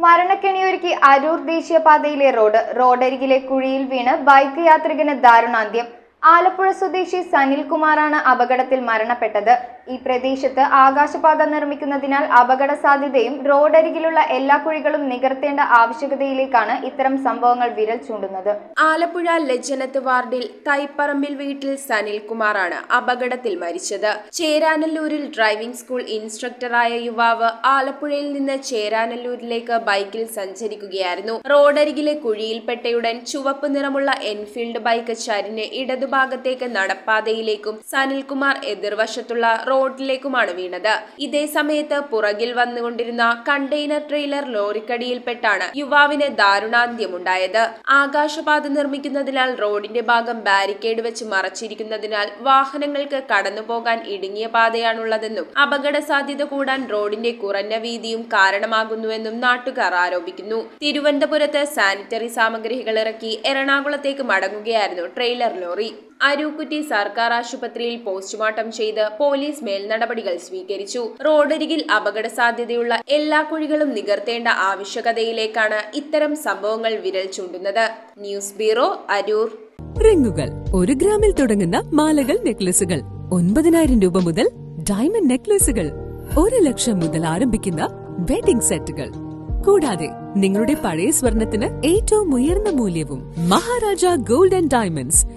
മരണക്കെണിയൊരുക്കി അരൂർ ദേശീയപാതയിലെ റോഡ് റോഡരികിലെ കുഴിയിൽ വീണ് ബൈക്ക് യാത്രികന് ദാരുണാന്ത്യം ആലപ്പുഴ സ്വദേശി സനിൽകുമാറാണ് അപകടത്തിൽ മരണപ്പെട്ടത് ഈ പ്രദേശത്ത് ആകാശപാത നിർമ്മിക്കുന്നതിനാൽ അപകട സാധ്യതയും റോഡരികിലുള്ള എല്ലാ കുഴികളും നികർത്തേണ്ട ആവശ്യകതയിലേക്കാണ് ഇത്തരം സംഭവങ്ങൾ വിരൽ ചൂണ്ടുന്നത് ആലപ്പുഴ ലജ്ജനത്ത് വാർഡിൽ തൈപ്പറമ്പിൽ വീട്ടിൽ സനിൽകുമാറാണ് അപകടത്തിൽ മരിച്ചത് ചേരാനല്ലൂരിൽ ഡ്രൈവിംഗ് സ്കൂൾ ഇൻസ്ട്രക്ടറായ യുവാവ് ആലപ്പുഴയിൽ നിന്ന് ചേരാനല്ലൂരിലേക്ക് ബൈക്കിൽ സഞ്ചരിക്കുകയായിരുന്നു റോഡരികിലെ കുഴിയിൽപ്പെട്ടയുടൻ ചുവപ്പ് നിറമുള്ള എൻഫീൽഡ് ബൈക്ക് ചരിഞ്ഞ് ഇടതുഭാഗത്തേക്ക് നടപ്പാതയിലേക്കും സനിൽകുമാർ എതിർവശത്തുള്ള റോഡിലേക്കുമാണ് വീണത് ഇതേ സമയത്ത് പുറകിൽ വന്നുകൊണ്ടിരുന്ന കണ്ടെയ്നർ ട്രെയിലർ ലോറിക്കടിയിൽപ്പെട്ടാണ് യുവാവിന് ദാരുണാന്ത്യമുണ്ടായത് ആകാശപാത നിർമ്മിക്കുന്നതിനാൽ റോഡിന്റെ ഭാഗം ബാരിക്കേഡ് വെച്ച് മറച്ചിരിക്കുന്നതിനാൽ വാഹനങ്ങൾക്ക് കടന്നുപോകാൻ ഇടുങ്ങിയ പാതയാണുള്ളതെന്നും അപകട സാധ്യത കൂടാൻ റോഡിന്റെ കുറഞ്ഞ വീതിയും കാരണമാകുന്നുവെന്നും നാട്ടുകാർ ആരോപിക്കുന്നു തിരുവനന്തപുരത്ത് സാനിറ്ററി സാമഗ്രികൾ ഇറക്കി എറണാകുളത്തേക്ക് മടങ്ങുകയായിരുന്നു ട്രെയിലർ ലോറി അരൂക്കുറ്റി സർക്കാർ ആശുപത്രിയിൽ പോസ്റ്റ്മോർട്ടം ചെയ്ത് പോലീസ് മേൽനടപടികൾ സ്വീകരിച്ചു റോഡരികിൽ അപകട സാധ്യതയുള്ള എല്ലാ കുഴികളും നികർത്തേണ്ട ആവശ്യകതയിലേക്കാണ് ഇത്തരം സംഭവങ്ങൾ വിരൽ ചൂണ്ടുന്നത് ന്യൂസ് ബ്യൂറോ അരൂർ റിങ്ങുകൾ ഒരു ഗ്രാമിൽ തുടങ്ങുന്ന മാലകൾ നെക്ലസുകൾ ഒൻപതിനായിരം രൂപ മുതൽ ഡയമണ്ട് നെക്ലസുകൾ ഒരു ലക്ഷം മുതൽ ആരംഭിക്കുന്ന വെഡിംഗ് സെറ്റുകൾ കൂടാതെ നിങ്ങളുടെ പഴയ സ്വർണത്തിന് ഏറ്റവും ഉയർന്ന മൂല്യവും മഹാരാജ ഗോൾഡ് ആൻഡ് ഡയമണ്ട്സ്